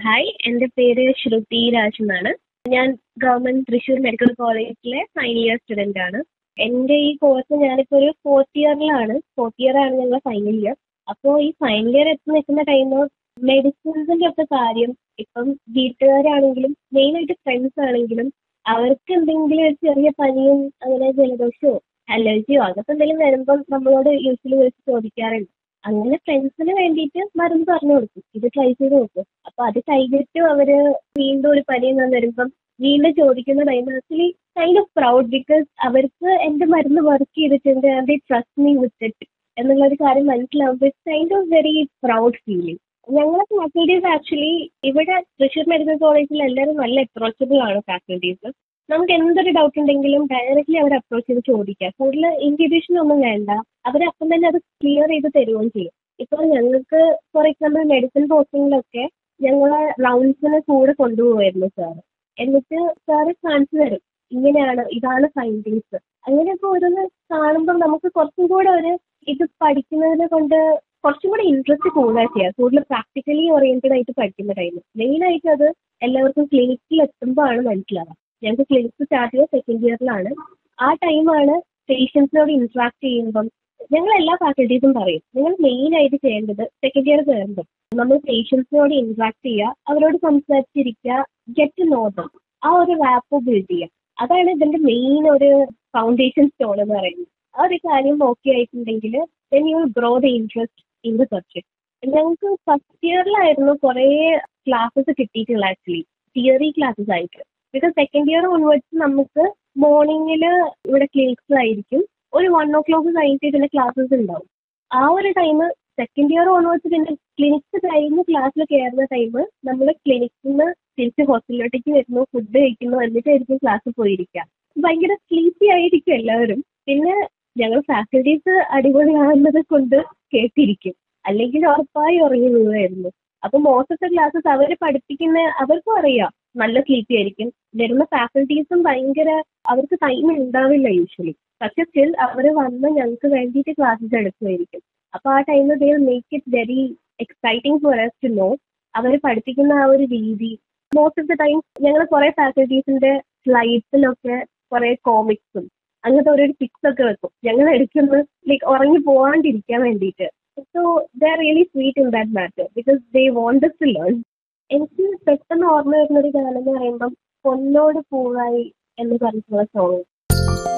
hi എൻ്റെ പേര് ശ്രുതി രാജ് എന്നാണ് ഞാൻ ഗവൺമെൻറ് തൃശ്ശൂർ മെഡിക്കൽ കോളേജിലെ ഫൈനൽ ഇയർ സ്റ്റുഡൻ്റ് ആണ് എൻ്റെ ഈ കോഴ്സ് ഞാനിപ്പോൾ ഒരു ഫോർത്ത് ഇയറിലാണ് ഫോർത്ത് ഇയർ ആണ് ഞങ്ങൾ ഫൈനൽ ഇയർ അപ്പോൾ ഈ ഫൈനൽ ഇയർ എത്തി നിൽക്കുന്ന ടൈം മെഡിസിൻസിൻ്റെ ഒക്കെ കാര്യം ഇപ്പം വീട്ടുകാരാണെങ്കിലും മെയിനായിട്ട് ഫ്രണ്ട്സ് ആണെങ്കിലും അവർക്ക് എന്തെങ്കിലും ഒരു ചെറിയ പനിയും അങ്ങനെ ജലദോഷമോ അലർജിയോ അങ്ങനത്തെ എന്തെങ്കിലും വരുമ്പം നമ്മളോട് യൂഷ്വലി വിളിച്ച് ചോദിക്കാറുണ്ട് അങ്ങനെ ഫ്രണ്ട്സിന് വേണ്ടിയിട്ട് മരുന്ന് പറഞ്ഞു കൊടുക്കും ഇത് ട്രൈ ചെയ്ത് നോക്കും അപ്പോൾ അത് കഴിഞ്ഞിട്ടും അവർ വീണ്ടും ഒരു പനി എന്ന് വരുമ്പം വീണ്ടും ചോദിക്കുന്ന time actually kind of proud because അവർക്ക് എൻ്റെ മരുന്ന് വർക്ക് ചെയ്തിട്ടുണ്ട് and they trust me with it എന്നുള്ളൊരു കാര്യം മനസ്സിലാവുമ്പോൾ it's kind of very proud feeling ഞങ്ങളെ ഫാക്കൽറ്റീസ് ആക്ച്വലി ഇവിടെ തൃശ്ശൂർ മെഡിക്കൽ കോളേജിൽ എല്ലാവരും നല്ല അപ്രോച്ചബിൾ ആണ് ഫാക്കൽറ്റീസ് നമുക്ക് എന്തൊരു ഡൗട്ട് ഉണ്ടെങ്കിലും ഡയറക്റ്റ്ലി അവർ അപ്രോച്ച് ചെയ്ത് ചോദിക്കാം കൂടുതൽ ഇൻഹിബിഷൻ ഒന്നും വേണ്ട അവർ അപ്പം തന്നെ അത് ക്ലിയർ ചെയ്ത് തരുകയും ചെയ്യും ഇപ്പോൾ ഞങ്ങൾക്ക് ഫോർ എക്സാമ്പിൾ മെഡിസിൻ പോസ്റ്റിങ്ങിലൊക്കെ ഞങ്ങളെ റൗണ്ട്സിന് കൂടെ കൊണ്ടുപോകായിരുന്നു സാർ എന്നിട്ട് സാറ് കാണിച്ചു തരും ഇങ്ങനെയാണ് ഇതാണ് ഫൈൻഡിങ്സ് അങ്ങനെയൊക്കെ ഓരോന്ന് കാണുമ്പോൾ നമുക്ക് കുറച്ചും കൂടെ ഒരു ഇത് പഠിക്കുന്നതിനെ കൊണ്ട് കുറച്ചും കൂടെ ഇൻട്രസ്റ്റ് കൂടുക ചെയ്യുക കൂടുതൽ പ്രാക്ടിക്കലി ഓറിയൻറ്റഡ് ആയിട്ട് പഠിക്കുന്ന ടൈം മെയിനായിട്ട് അത് എല്ലാവർക്കും ക്ലിനിക്കിൽ എത്തുമ്പോൾ ആണ് മനസ്സിലാവുക ഞങ്ങൾക്ക് ക്ലിനിക്ക് സ്റ്റാർട്ട് ചെയ്ത സെക്കൻഡ് ഇയറിലാണ് ആ ടൈമാണ് പേഷ്യൻസിനോട് ഇൻട്രാക്ട് ചെയ്യുമ്പം ഞങ്ങൾ എല്ലാ ഫാക്കൽറ്റീസും പറയും നിങ്ങൾ മെയിനായിട്ട് ചെയ്യേണ്ടത് സെക്കൻഡ് ഇയർ കയറുമ്പോൾ നമ്മൾ പേഷ്യൻസിനോട് ഇൻട്രാക്ട് ചെയ്യുക അവരോട് സംസാരിച്ചിരിക്കുക ഗെറ്റ് നോ ദം ആ ഒരു റാപ്പ് ബിൽഡ് ചെയ്യുക അതാണ് ഇതിൻ്റെ മെയിൻ ഒരു ഫൗണ്ടേഷൻ സ്റ്റോൺ എന്ന് പറയുന്നത് ആ ഒരു കാര്യം ഓക്കെ ആയിട്ടുണ്ടെങ്കിൽ then you grow the interest in the subject ഞങ്ങൾക്ക് ഫസ്റ്റ് ഇയറിലായിരുന്നു കുറേ ക്ലാസ്സസ് കിട്ടിയിട്ടുള്ളത് ആക്ച്വലി തിയറി ക്ലാസ്സസ് ആയിട്ട് ബിക്കോസ് സെക്കൻഡ് ഇയർ ഓൺവേർഡ്സ് നമുക്ക് മോർണിംഗിൽ ഇവിടെ ക്ലിനിക്സിലായിരിക്കും ഒരു വൺ ഓ ക്ലോക്ക് കഴിഞ്ഞിട്ട് ഇതിൻ്റെ ക്ലാസ്സസ് ഉണ്ടാവും ആ ഒരു ടൈം സെക്കൻഡ് ഇയർ ഓൺവേർഡ്സ് പിന്നെ ക്ലിനിക്സ് കഴിഞ്ഞ് ക്ലാസ്സിൽ കയറുന്ന ടൈം നമ്മൾ ക്ലിനിക്കിൽ നിന്ന് തിരിച്ച് ഹോസ്റ്റലിലോട്ടേക്ക് വരുന്നു ഫുഡ് കഴിക്കുന്നു എന്നിട്ടായിരിക്കും ക്ലാസ്സിൽ പോയിരിക്കുക ഭയങ്കര സ്ലീപ്പി ആയിരിക്കും എല്ലാവരും പിന്നെ ഞങ്ങൾ ഫാക്കൽറ്റീസ് അടിപൊളിയാകുന്നത് കൊണ്ട് കേട്ടിരിക്കും അല്ലെങ്കിൽ ഉറപ്പായി ഉറങ്ങി വീഴുമായിരുന്നു അപ്പോൾ മോസ്റ്റ് ഓഫ് ദ ക്ലാസ്സസ് അവർ പഠിപ്പിക്കുന്ന അവർക്കും അറിയാം നല്ല സ്ലീപ്പി ആയിരിക്കും വരുന്ന ഫാക്കൽറ്റീസും ഭയങ്കര അവർക്ക് ടൈം ഉണ്ടാവില്ല യൂഷ്വലി പക്ഷെ സ്റ്റിൽ അവർ വന്ന് ഞങ്ങൾക്ക് വേണ്ടിയിട്ട് ക്ലാസ്സസ് എടുക്കുമായിരിക്കും അപ്പോൾ ആ time they make it very exciting for us to know അവർ പഠിപ്പിക്കുന്ന ആ ഒരു രീതി മോസ്റ്റ് ഓഫ് ദ ടൈം ഞങ്ങൾ കുറേ ഫാക്കൽറ്റീസിൻ്റെ സ്ലൈഡ്സിലൊക്കെ കുറേ കോമിക്സും അങ്ങനത്തെ ഓരോ പിക്സ് ഒക്കെ വെക്കും ഞങ്ങൾ എടുക്കുന്നത് ലൈക്ക് ഉറങ്ങി പോവാണ്ടിരിക്കാൻ വേണ്ടിയിട്ട് so they are really sweet in that matter because they want to learn എനിക്ക് പെട്ടെന്ന് ഓർമ്മ വരുന്ന ഒരു ഗാനം എന്ന് പറയുമ്പം പൊന്നോട് പൂവായി എന്ന് പറഞ്ഞിട്ടുള്ള സോങ്